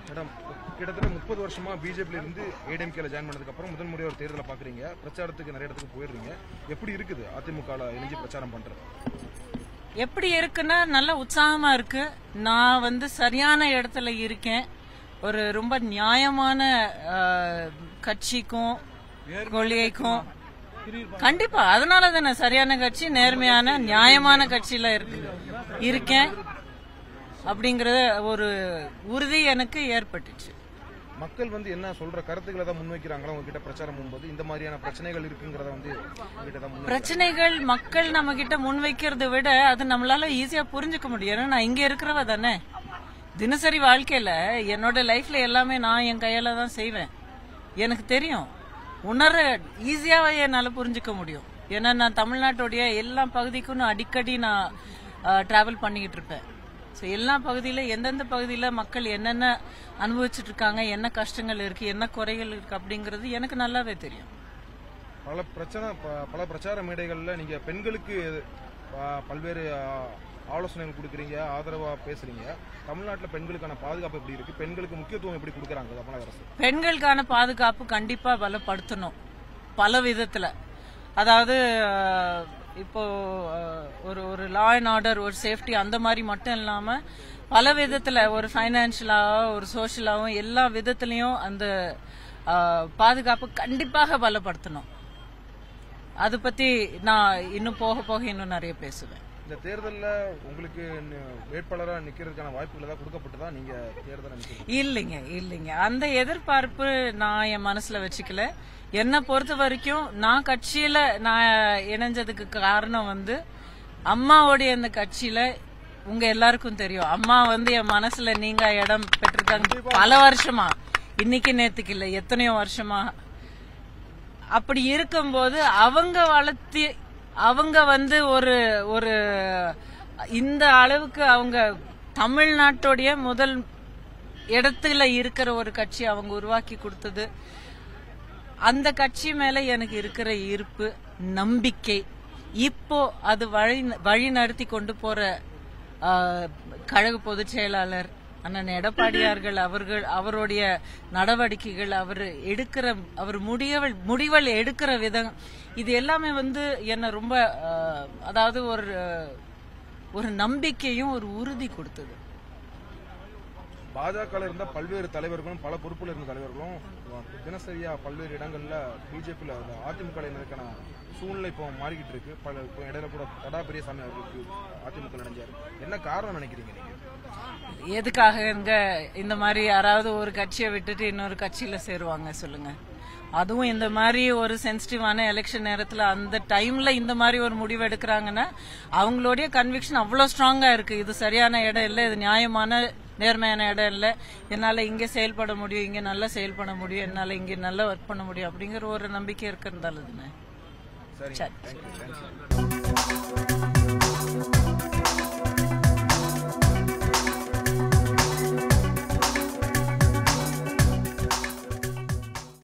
madam கிட்டத்தட்ட முப்பது வருஷமா பிஜேபியில இருந்து ஏடிஎம்கேல ஜாயின் பண்ணதுக்கு அப்புறம் முதல் முறையாக ஒரு தேர்தலை பாக்குறீங்க பிரச்சாரத்துக்கு நிறைய இடத்துக்கு போயிடுறீங்க எப்படி இருக்குது அதிமுக இணைஞ்சு பிரச்சாரம் பண்றது எப்படி இருக்குன்னா நல்ல உற்சாகமா இருக்கு நான் வந்து சரியான இடத்துல இருக்கேன் ஒரு ரொம்ப நியாயமான அஹ், கட்சிக்கும் கொள்கைக்கும் கண்டிப்பா அதனால தானே சரியான கட்சி நேர்மையான நியாயமான கட்சியில இருக்கு இருக்கேன் அப்படிங்கற ஒரு உறுதி எனக்கு ஏற்பட்டுச்சு மக்கள் வந்து என்ன சொல்ற கருத்துக்களை தான் முன்வைக்கிறாங்களா உங்ககிட்ட பிரச்சாரம் போகும்போது இந்த மாதிரியான பிரச்சனைகள் இருக்குங்கிறத வந்து உங்ககிட்ட தான் முன்வை பிரச்சனைகள் மக்கள் நம்ம கிட்ட முன்வைக்கிறத விட அது நம்மளால ஈஸியா புரிஞ்சுக்க முடியும் ஏன்னா நான் இங்க இருக்கிறவ தானே தினசரி வாழ்க்கையில என்னோட லைஃப்ல எல்லாமே நான் என் கையால தான் செய்வேன் எனக்கு தெரியும் உணர ஈஸியாவே என்னால புரிஞ்சுக்க முடியும் ஏன்னா நான் தமிழ்நாட்டுடைய எல்லா பகுதிக்கும் நான் அடிக்கடி நான் டிராவல் பண்ணிக்கிட்டு இருப்பேன் ஸோ எல்லா பகுதியில எந்தெந்த பகுதியில மக்கள் என்னென்ன அனுபவிச்சுட்டு இருக்காங்க என்ன கஷ்டங்கள் இருக்கு என்ன குறைகள் இருக்கு அப்படிங்கிறது எனக்கு நல்லாவே தெரியும் பல பிரச்சனை ப- பல பிரச்சார மேடைகள்ல நீங்க பெண்களுக்கு ப- பல்வேறு ஆ, ஆலோசனைகள் கொடுக்குறீங்க ஆதரவா பேசுறீங்க தமிழ்நாட்டுல பெண்களுக்கான பாதுகாப்பு எப்படி இருக்கு பெண்களுக்கு முக்கியத்துவம் எப்படி கொடுக்குறாங்க தமிழக அரசு பெண்களுக்கான பாதுகாப்பு கண்டிப்பா பலப்படுத்தணும் பல விதத்துல அதாவது அஹ், இப்போ அஹ், ஒரு ஒரு லா அண்ட் ஆர்டர் ஒரு சேஃப்டி அந்த மாதிரி மட்டும் இல்லாம பல விதத்துல ஒரு ஃபைனான்சியலாவும் ஒரு சோஷியலாவும் எல்லா விதத்திலையும் அந்த அஹ், பாதுகாப்பு கண்டிப்பாக பலப்படுத்தணும் அது பத்தி நான் இன்னும் போக போக இன்னும் நிறைய பேசுவேன் இந்த தேர்தல்ல உங்களுக்கு ந- வேட்பாளரா நிக்கிறதுக்கான வாய்ப்புகள் ஏதாவது கொடுக்கப்பட்டுதான் நீங்க தேர்தலை நிக்கிறீங்க இல்லைங்க இல்லைங்க அந்த எதிர்பார்ப்பு நான் என் மனசுல வச்சுக்கல என்னை பொறுத்த வரைக்கும் நான் கட்சியில நான் இணைஞ்சதுக்கு காரணம் வந்து அம்மாவோடைய இந்த கட்சியில உங்க எல்லாருக்கும் தெரியும் அம்மா வந்து என் மனசுல நீங்க இடம் பெற்றிருக்காங்க பல வருஷமா இன்னைக்கு நேத்துக்கு இல்ல எத்தனையோ வருஷமா அப்படி இருக்கும்போது அவங்க வளர்த்தி அவங்க வந்து ஒரு ஒரு இந்த அளவுக்கு அவங்க தமிழ்நாட்டுடைய முதல் இடத்துல இருக்கிற ஒரு கட்சி அவங்க உருவாக்கி கொடுத்தது அந்த கட்சி மேல எனக்கு இருக்கிற ஈர்ப்பு நம்பிக்கை இப்போ அது வழி வழி நடத்தி கொண்டு போற ஆ, கழக பொதுச் செயலாளர் அண்ணன் எடப்பாடியார்கள் அவர்கள் அவருடைய நடவடிக்கைகள் அவர் எடுக்கிற அவர் முடிவல் முடிவல் எடுக்கிற விதம் இது எல்லாமே வந்து என்ன ரொம்ப ஆ, அதாவது ஒரு ஒரு நம்பிக்கையும் ஒரு உறுதி கொடுத்தது பாஜக இருந்த பல்வேறு தலைவர்களும் பல பொறுப்புல இருந்த தலைவர்களும் தினசரியா பல்வேறு இடங்கள்ல பிஜேபியில அதிமுக இருக்கான சூழ்நிலை இப்போ மாறிக்கிட்டு இருக்கு பல இப்போ இடையில கூட தடா பெரியசாமி அவர்களுக்கு அதிமுக இணைஞ்சாரு என்ன காரணம் நினைக்கிறீங்க நீங்க எதுக்காக இங்க இந்த மாதிரி யாராவது ஒரு கட்சியை விட்டுட்டு இன்னொரு கட்சியில சேருவாங்க சொல்லுங்க அதுவும் இந்த மாதிரி ஒரு சென்சிட்டிவான எலெக்ஷன் நேரத்துல அந்த டைம்ல இந்த மாதிரி ஒரு முடிவு எடுக்கிறாங்கன்னா அவங்களுடைய கன்விக்ஷன் அவ்வளவு ஸ்ட்ராங்கா இருக்கு இது சரியான இடம் இல்ல இது நியாயமான நேர்மையான இடம் இல்ல என்னால இங்க செயல்பட முடியும் இங்க நல்லா செயல்பட முடியும் என்னால இங்க நல்லா ஒர்க் பண்ண முடியும் அப்படிங்கிற ஒரு நம்பிக்கை இருக்கிறதால தானே சரி சரி தேங்க்யூ தேங்க்ஸ்